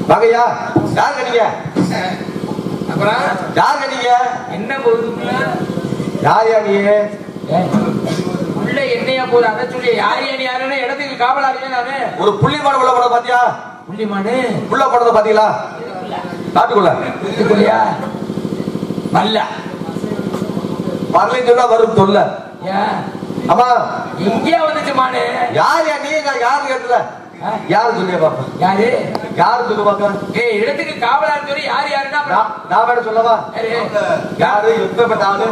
வாங்கய்யா யார் கட்டிங்க அப்புறம் யார் கட்டிங்க என்ன போகுதுங்களா யார் யா நீ உள்ள என்னையா போகுது அதை சொல்லி யார் யார் யாருன்னு இடத்துக்கு காவலாளியா நானு ஒரு புள்ளி மாடு உள்ள போட பாத்தியா புள்ளிமானு உள்ள போனத பாத்தீங்களா காட்டுக்குள்ள இதுக்குள்ளையா வல்ல வரலைன்னு சொன்னா வரும் தொல்ல ஏன் ஆமா எங்கேயா வந்துச்சு மானு யார் யா நீ நான் யாரு கேட்டல யாரு சொல்லிய பாப்பா யாரு யாரு சொல்லு பாப்பா ஏய் இடத்துக்கு காவலாளி சொல்லி யார் யாருன்னா அப்புறம் நான் நான் வேற சொல்லவா யாரு? யாரு எப்ப ஆளு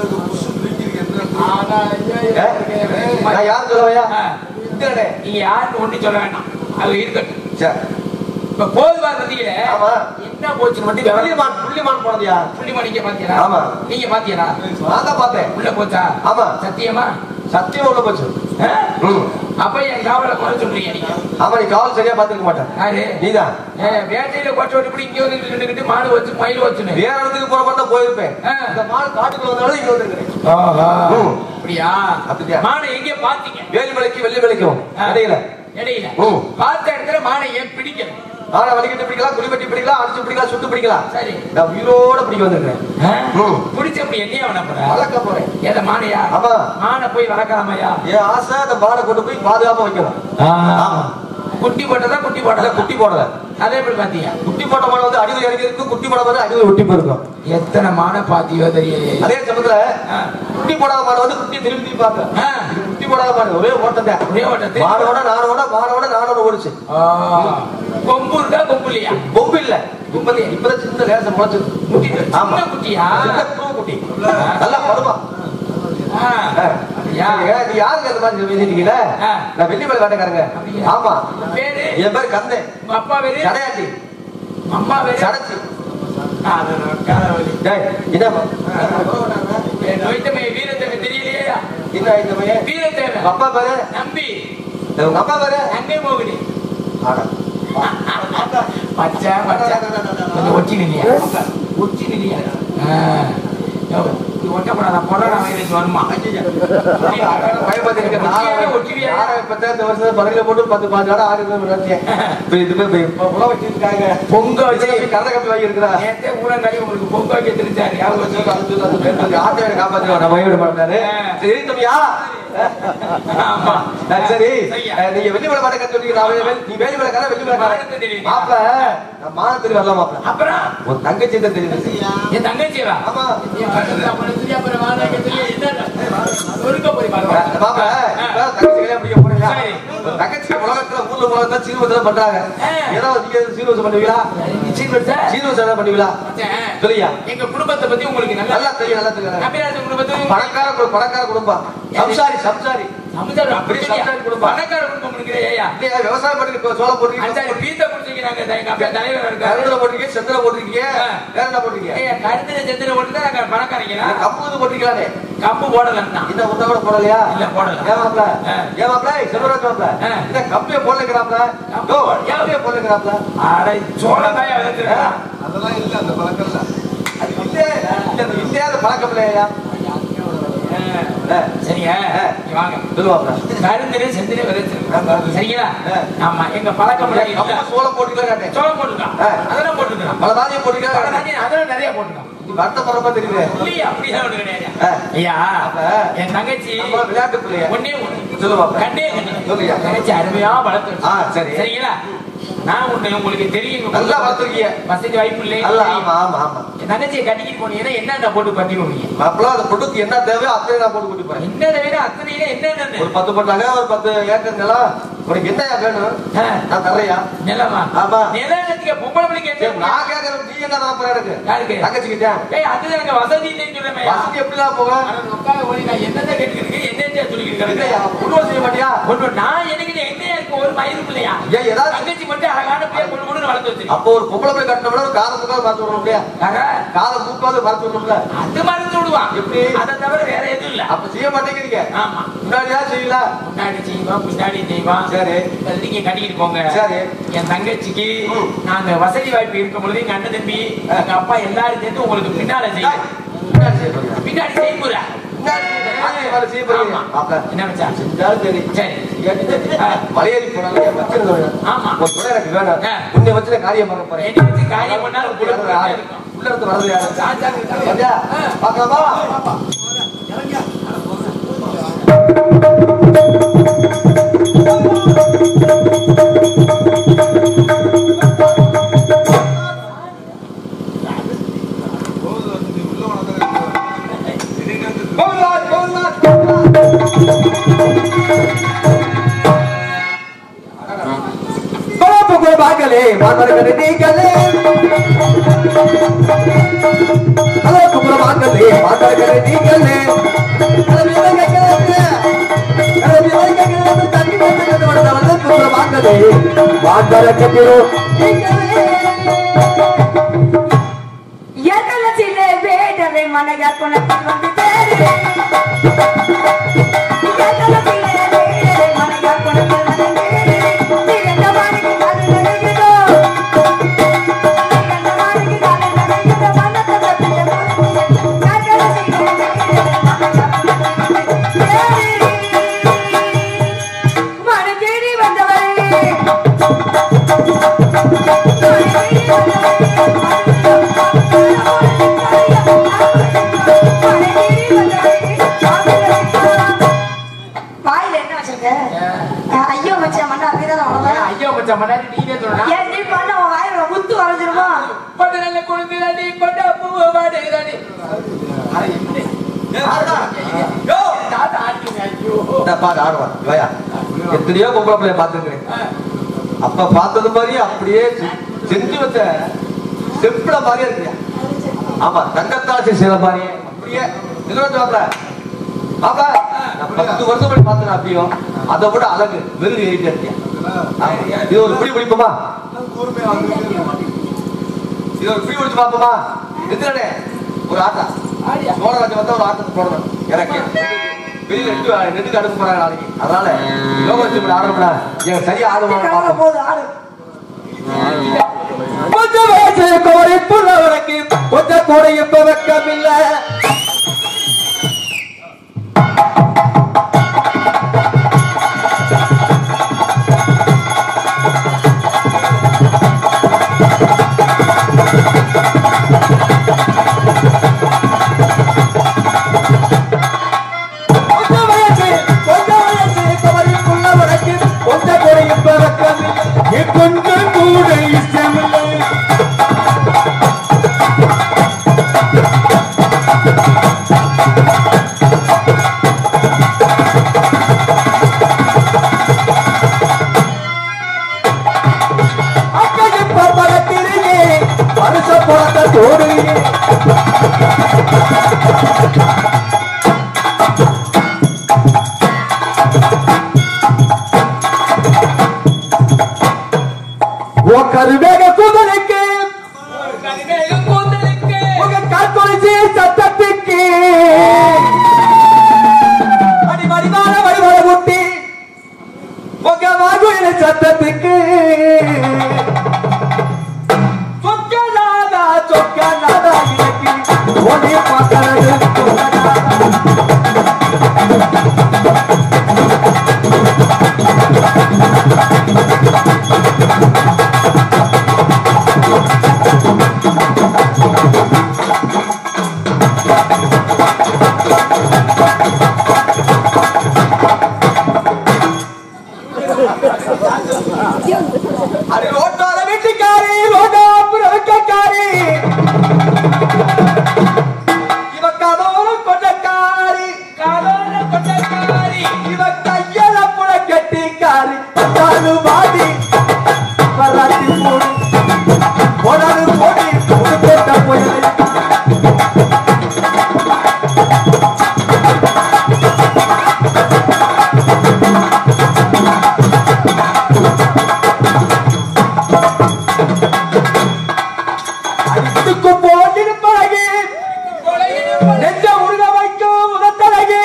ஏ? நான் யாரு சொல்லவையா ஆ, இந்தடே நீங்க யாருன்னு ஒண்ணு சொல்ல வேண்டாம் அது இருக்கட்டும் சரி இப்ப போது பாத்தீங்களே ஆமா. என்ன போச்சுன்னு மட்டும் விவரம் புள்ளிமான் புள்ளிமான் போனதியா புள்ளிமா நீங்க பாத்தீங்களா ஆமா. நீங்க பாத்தீங்களா நான் தான் பார்த்தேன் உள்ள போச்சா ஆமா. சத்தியமா சத்தியம் உள்ள போச்சு ஆ? ம். அப்ப என் காவலை குறை சொல்றீங்க நீங்க ஆமா நீ காவல் சரியா பாத்துக்க மாட்டேன் யாரு நீதான் ஏ, வேட்டையில கொட்டை விட்டு இப்படி இங்க வந்து நின்னுக்கிட்டு மாடு வச்சு மயில் வச்சுன்னு வேற இடத்துக்கு போற மாதிரி தான் போயிருப்பேன் ஆ. இந்த மாடு காட்டுக்குள்ள வந்தாலும் இங்க வந்துருக்கிறேன் ம். அப்படியா அப்படியா? மானை எங்க பாத்தீங்க வேலி மலைக்கு வெள்ளி மலைக்கும் ஆ. இடையில இடையில ம். பார்த்த இடத்துல மானை ஏன் பிடிக்கணும் ஆனா வலிக்கிட்டு பிடிக்கலாம் குடிவெட்டி பிடிக்கலாம் அடிச்சு பிடிக்கலாம் சுட்டு பிடிக்கலாம் சரி நான் உயிரோட பிடிக்க வந்திருக்கிறேன் ம். பிடிச்ச அப்படி என்னையா பண்ண போற வளர்க்க போறேன் ஏத மானையா ஆமா மானை போய் வளர்க்கலாமையா என் ஆசை அந்த மாடை கொண்டு போய் பாதுகாப்பா வைக்கணும் ஆமா. குட்டி போட்டதா குட்டி அத போட்டதா குட்டி போடல அதே எப்படி பாத்தீங்க குட்டி போட்ட மாடு வந்து அடிவில் இறங்கி இருக்கும் குட்டி போட மாதிரி அடிவில் ஒட்டி போயிருக்கும் எத்தனை மானை பாத்தியோ தெரியலையே அதே சமயத்துல ஆ. குட்டி போடாத மாடு வந்து குட்டி திரும்பி திரும்பி பார்த்தேன் ஆ. இது குட்டி போடாத மாடு ஒரே ஓட்டம் தான் ஒரே ஓட்டத்தை மாடோட நானோட மாடோட நானோட ஓடிச்சு கொம்பு இருக்கா கொம்பு இல்லையா கொம்பு இல்ல இப்பதே இப்பதான் சின்ன லேசம் முளைச்சது குட்டி ஆமா. சின்ன குட்டியா சின்ன குருவ குட்டி நல்லா பருவா ஆ. அப்படியா? நீ யாருக்கு அந்த மாதிரி பேசிட்டீங்களே ஆ. நான் வெள்ளிமலை வேட்டைக்காரங்க அப்படியா? ஆமா பேரு என் பேர் கந்தே உங்க அப்பா பேரு சடையாச்சி அம்மா பேரு சடைச்சி ஆ, அது ஒரு காலவலி. டேய் என்னம்மா என் நோய்த்தமை வீரத்தமை தெரியலையா என்ன ஆயிட்டு பையன் வீரத்தேவை உங்க அப்பா பேரு நம்பி உங்க அப்பா பேரு அங்கே மோகினி ஆட. பச்சை பச்சை கொஞ்சம் ஒச்சி நிலையா ஒச்சி நிலையா ஒட்டப்படாத பொருள் வயலுக்கு வருமா பயப்பட்டு இருக்க நாலாயிரம் ஒட்டிவியா நாலாயிரம் பத்தாயிரத்து வருஷம் பதவியில போட்டு பத்து பாஞ்சு நாள் ஆறு பேர் நினைச்சேன் இப்ப இது போய் போய் இப்ப உழவு வச்சிருக்காங்க பொங்க வச்சு கரத கப்பி வாங்கி இருக்கிறா நேத்தே ஊரங்காடி உங்களுக்கு பொங்க வைக்க தெரிஞ்சாரு ஞாபகம் வச்சுக்கோ. ஆட்டையோட காப்பாற்றுவா நம்ம வீடு பண்ணாரு சரி தம்பியா ஆமா அஹ் சரி சரியா. அஹ் நீங்க வெள்ளி விளை மாட்டேங்க சொல்றீங்க நான் வெள்ளி- நீ வேலி விளக்கார வெள்ளி மானத்தை தெரியுது. விளக்கார மாப்பிள நான் மானத்துக்கு வரல மாப்பிள அப்புறம் உன் தங்கச்சி தான் தெரியுது என் தங்கச்சியவா ஆமா என் பக்கத்துல அவனை தெரியா அப்புறம் வாடகை வைக்க தெரியா என்ன ஒருக்க போய் பாருங்க மாப்பிள இப்ப தங்கச்சி கல்யாணம் பண்ணிக்க போறீங்க சரி. உன் தங்கச்சி உலகத்துல ஊர்ல உலகத்துல சீர்வசம் பண்றாங்க ஆ. ஏதோ நீங்க சீர்வசம் பண்ணுவீங்களா சீர்வரிசை? சீர்வசம் ஏதாவது பண்ணுவீங்களா மச்சான், சொல்லியா எங்க குடும்பத்தை பத்தி உங்களுக்கு நல்லா நல்லா தெரியும் நல்லா தெரியும் கபிராஜ் குடும்பத்தை பணக்கார கு- பணக்கார குடும்பம் சம்சாரி சம்சாரி சமுதாயம் அப்படி அப்படி இல்லையா? சமுதாயம் குடும்பம். பணக்கார குடும்பம் இருக்கிறேன் ஐயா இல்லையா விவசாயம் பண்ணி சோளம் போட்டுருக்கீங்க அஞ்சாறு பீத்த குடிச்சிக்கிறாங்க எங்க அப்பா தலைவர் இருக்காரு கருதுல போட்டிருக்கீங்க செந்தல போட்டிருக்கீங்க ஆ. வேற என்ன போட்டிருக்கீங்க ஐயா கருத்துல செத்துல போட்டு தான் நாங்க பணக்காரங்களா கம்பு இது போட்டிருக்கீங்களே கம்பு போடலாம் இந்த உருண்டை கூட போடலையா இல்ல, போடல. ஏன் மாப்ள ஆ. ஏன் மாப்ள செல்வராஜ் மாப்ள ஆ. இந்த கம்பியை போடலைங்கிறாப்ல கம்பு யோ, போடல. கம்பியை போடலைங்கிறாப்ல அடை சோளக்காய விதைச்சிருக்கா அதெல்லாம் இல்ல அந்த பழக்கம் இல்ல அது இல்லே இல்ல அந்த இல்லையாத பழக்கம் இல்லையா ஆ. சரிங்க ஆ. இங்க வாங்க சொல்லுவாப்ல கருந்திலே செந்திலே விதைச்சிருக்கோம் சரிங்களா ஆ. ஆமா எங்க பழக்கம் இல்ல. கம்பு சோளம் போட்டுக்கலாம் கேட்டேன் சோளம் போட்டுருக்கான் ஆ. அதெல்லாம் போட்டுருக்கான் பல தானியம் போட்டுக்கலாம் அதெல்லாம் நிறைய போட்டுருக்கான் நீ வருத்தப்படுற மாதிரி தெரியுது இல்லையா அப்படிதான் ஒண்ணு கிடையாது ஆ. ஐயா அப்ப என் தங்கச்சி நம்ம விளையாட்டு பிள்ளைய ஒன்னே ஒண்ணு சொல்லுவாப்ல கண்ணே கண்ணு சொல்லுயா. தங்கச்சி அருமையா வளர்த்து ஆ, சரி. சரிங்களா நான் உன்னை உங்களுக்கு தெரியும் நல்லா வளர்த்துருக்கீங்க. வசதி வாய்ப்பு இல்லை அல்ல ஆமா ஆமா ஆமா என் தங்கச்சியை கட்டிக்கிட்டு போனீங்கன்னா என்னென்ன போட்டு பண்ணி விடுவீங்க மாப்பிள அந்த பொண்ணுக்கு என்ன தேவையோ அத்தனை நான் போட்டு கூட்டி போறேன் என்ன தவிர அத்தனையில என்னென்ன ஒரு பத்து பண்ணாங்க ஒரு பத்து ஏக்கர் நிலம் உனக்கு என்னையா வேணும் ஆ. நான் தர்றையா நிலமா ஆமா. நிலத்துக்கு பொம்பளை பிள்ளைக்கு சரி, என்ன நான் கேட்கறேன் நீ என்ன தர போற எனக்கு யாருக்கு தங்கச்சிக்கிட்டேன் ஏய் அதுதான் எனக்கு வசதி இல்லைன்னு சொல்றேன் வசதி எப்படிலாம் போக உட்கார ஓடி நான் என்னதான் கேட்டுக்கிறேன் என்னென்ன சொல்லிக்கிட்டு இல்லையா இருக்கேன் உருவம் செய்ய மாட்டியா ஒண்ணு நான் எனக்கு என்னையா இருக்கு ஒரு மயிறு பிள்ளையா ஏன் ஏதாவது தங்கச்சி மட்டும் அழகான பிள்ளைய கொண்டு கொண்டு வளர்த்து வச்சிருக்கேன் அப்போ ஒரு பொம்பளை போய் கட்டினோம்னா ஒரு காதை முக்காவது மறைச்சு விடணும் இல்லையா காதை மூக்காவது மறைச்சு விடணும்ல அது மருந்து விடுவான் எப்படி? அதை தவிர வேற எதுவும் இல்ல அப்ப செய்ய மாட்டேங்கிறீங்க ஆமா முன்னாடியா செய்யல முன்னாடி செய்வான் பின்னாடி செய்வான் சரி அது நீங்க கட்டிக்கிட்டு போங்க சரி என் தங்கச்சிக்கு ம். நாங்க வசதி வாய்ப்பு இருக்கும் பொழுது எங்க அண்ணன் தம்பி எங்க அப்பா எல்லாரும் சேர்ந்து உங்களுக்கு பின்னால டேய், செய்யும் முன்னாடி செய்ய போறியா? பின்னாடி செய்ய போற வேலை செய்ய போறீங்க. ஆமா. மாப்பிள, என்ன மச்சான்? செஞ்சாலும் சரி. சரி. ஏன்னு சரி. ஆ. மலையேறி போனாலும் என் மச்சன் வேணும். ஆமா. ஒரு துணை எனக்கு வேணும். ஆ. உன்னை வச்சு நான் காரியம் பண்ண போறேன். என்னை வச்சு காரியம் பண்ணா ஒரு குடும்பம் உள்ள இருந்து இருக்கும். உள்ள இருந்து வர்றது யாரு? ராஜாக்கு இருக்காரு. ராஜா, பார்க்கலாமா? போகுது வந்து நீ உள்ள உனக்கு இதுக்கு வந்து கோவிந்தா, கோவிந்தா, கோவிந்தா. கோப்பு கோபாகலே, மாமரகனே நீங்களே. ஹலோ, குப்புறமாங்கலே, மாமரகனே நீங்களே. கிளம்பி வாங்க, கிளம்பி. கிளம்பி வாங்க, கிளம்பி. தண்ணி வந்து வந்து வந்து வந்து குப்புறமாங்கலே, மாமரகனே நீங்களே. எதலத்திலே வேடரை மனையாக்குன வந்து தேடி எதலத்திலே வேடரை மனையாக்குன வந்து தேடி திரண்ட வாணிக்கு அது நடையுதோ திரண்ட வாணிக்கு அது நடையுதோ மனத்தை தப்பிட்ட மனத்தை எதலத்திலே வேடரை மனையாக்குன தேடி மனை தேடி வந்தவரே வாயில என்ன வச்சிருக்க ஐயோ மச்சான் மண்ணா அப்படிதான் ஏன் அவ்வளவுதான் ஐயோ மச்சான் முன்னாடி நீனே சொல்லணும் ஏன் நீ பண்ண உன் வாயில முத்து வரைஞ்சிருமா கொண்ட நல்ல குழந்தை கொண்ட பூவை வாடேதானே அது எப்படி ஆடுடா. யோ. தாத்தா ஆடுறீங்க ஐயோ இந்தா பாரு, ஆடுவான். இவயா. எத்தனையோ பொம்பளை பிள்ளைய பார்த்திருக்கிறேன். அப்ப பார்த்தது மாதிரி அப்படியே செ- செஞ்சு வச்ச செப்புல மாதிரியே இருக்கியா ஆமா தங்கத்தாசி சில மாதிரியே அப்படியே நிலவட்டு மாப்பிள மாப்பிள நான் பத்து வருஷம் முன்னாடி பார்த்தேன் அப்படியும் அதை விட அழகு வெறும் ஏறிட்டே இருக்கியா ஆமா. இது ஒரு பிடி பிடிப்போமா கூர்மையா வந்து இது ஒரு பிடி பிடிச்சு பார்ப்போமா எத்தனை ஒரு ஆட்டா ஆடியா சோழராஜ் வந்தா ஒரு ஆட்டத்தை போடணும் எனக்கு வெளியில நெட்டு நெட்டுக்கு அனுப்ப போறாங்க நாளைக்கு அதனால யோகா வச்சு ஆடணும்னா எனக்கு சரியா ஆடுவாங்க போது ஆடு கொஞ்சம் வயசு கோடி புள்ளவனுக்கு கொஞ்சம் கூட இப்ப வெக்கமில்ல கொஞ்சம் வயசு கொஞ்சம் வயசு கோடி புள்ளவனுக்கு கொஞ்சம் கூட இப்ப வெக்கமில்ல கொஞ்சம் கூட இஷ்டமில்லை அக்கையும் பரபரத்திலேயே மனுஷ புறத்த தோடுகிறே ஓ கருவேக குதிரைக்கு கருவேக கூந்தலுக்கு உங்க காத்தொழிச்சி சத்தத்துக்கு அடி வடிவான வடிவான குட்டி உங்க வாகுயில சத்தத்துக்கு சொக்கநாதா சொக்கநாதா எனக்கு ஒன்னே பார்க்கறது சொக்கநாதா அது ரோட்டால வீட்டுக்காரி ரோட்டாப்புற வைக்கக்காரி இவ கதோரம் கொண்டக்காரி காதோர கொண்டக்காரி இவ கையல புட கெட்டிக்காரி தானு வாடி பராட்டி போடு போடாது போடி ஒரு கேட்ட போயலை அடித்துக்கும் போட்டிரு பழகி கொலையிடும் நெஞ்ச உருக வைக்கும் உதத்தழகி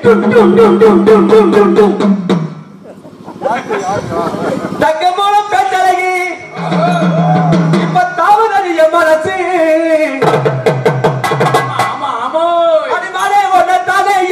தங்க மூலம் பெற்றழகி இப்ப தாவதறிய மனசு ஆமா ஆமா அடிமாலே ஒன்ன தானே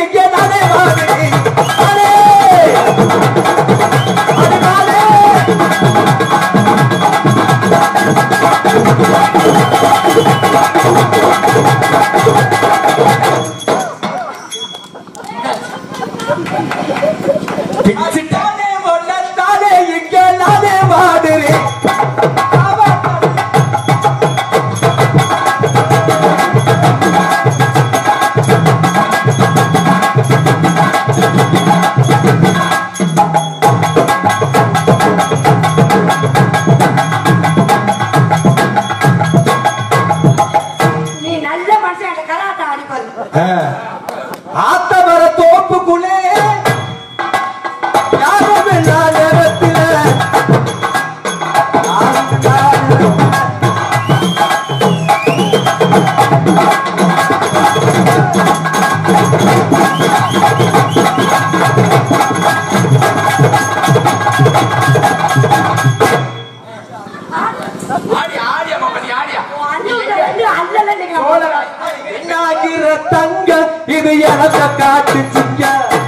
ஆத்தமர தோப்புக்குள்ளே யாரும் இல்லா நேரத்தில ஆடி ஆடி அம்மா பண்ணி ஆடியா அண்ணன் ரெண்டு அல்லல நீங்க சோழரா என்னாகிற தங்க இது எனக்க காட்டு சிங்க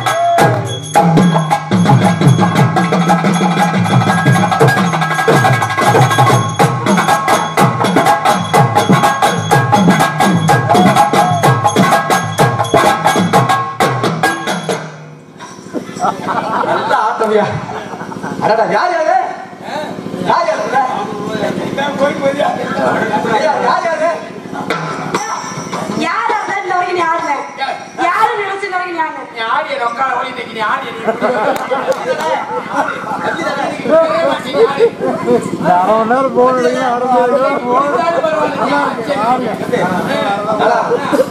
நல்ல ஆட்டமியா அடடா யார் யாரு யார் யாரு போய் போறியா ஐயா, யார் யாரு யார் அந்த இந்த வரைக்கும் நீ ஆடல யாரு நினைச்ச வரைக்கும் நீ ஆடல நீ ஆடிய நொக்கால ஓடி இன்னைக்கு நீ ஆடிய நீ அரை மணி நேரம் போன் எடுங்க அடுத்த நல்லா.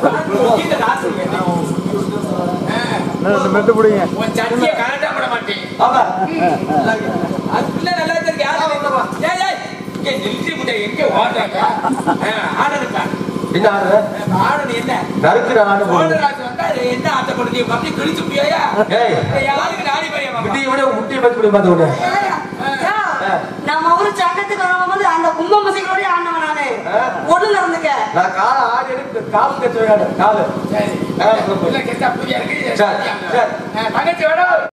ரெண்டு மெட்டு பிடிங்க உன் சட்டியை கரெக்டா போட மாட்டேன் ஆமா அதுக்குள்ள நல்லா இருக்கு யாரும் ஏய் ஏய் இங்க நிறுத்தி முட்டை எங்க ஓடுறாங்க ஆடனுக்கா என்ன ஆடு ஆடனு என்ன நறுக்குற ஆடு போடு ஓடுறாங்க வந்தா என்ன ஆட்டப்படுது அப்படி கிழிச்சு முடியா ஏய் யாருக்கு நாடி பையன் முட்டியை விட முட்டியை பத்தி கூட பார்த்து விடு நம்ம ஊரு சங்கத்துக்கு வரும்போது அந்த கும்ப முசிகளோட ஆண்டவன் நானு ஒண்ணு நடந்துக்க நான் காலை ஆடி எடுத்து கால் கச்சு விளையாடு காலு சரி ஆ, சொல்லு. இல்ல கேட்டா புரியா இருக்கு சரி, சரி. தங்கச்சி வேணும்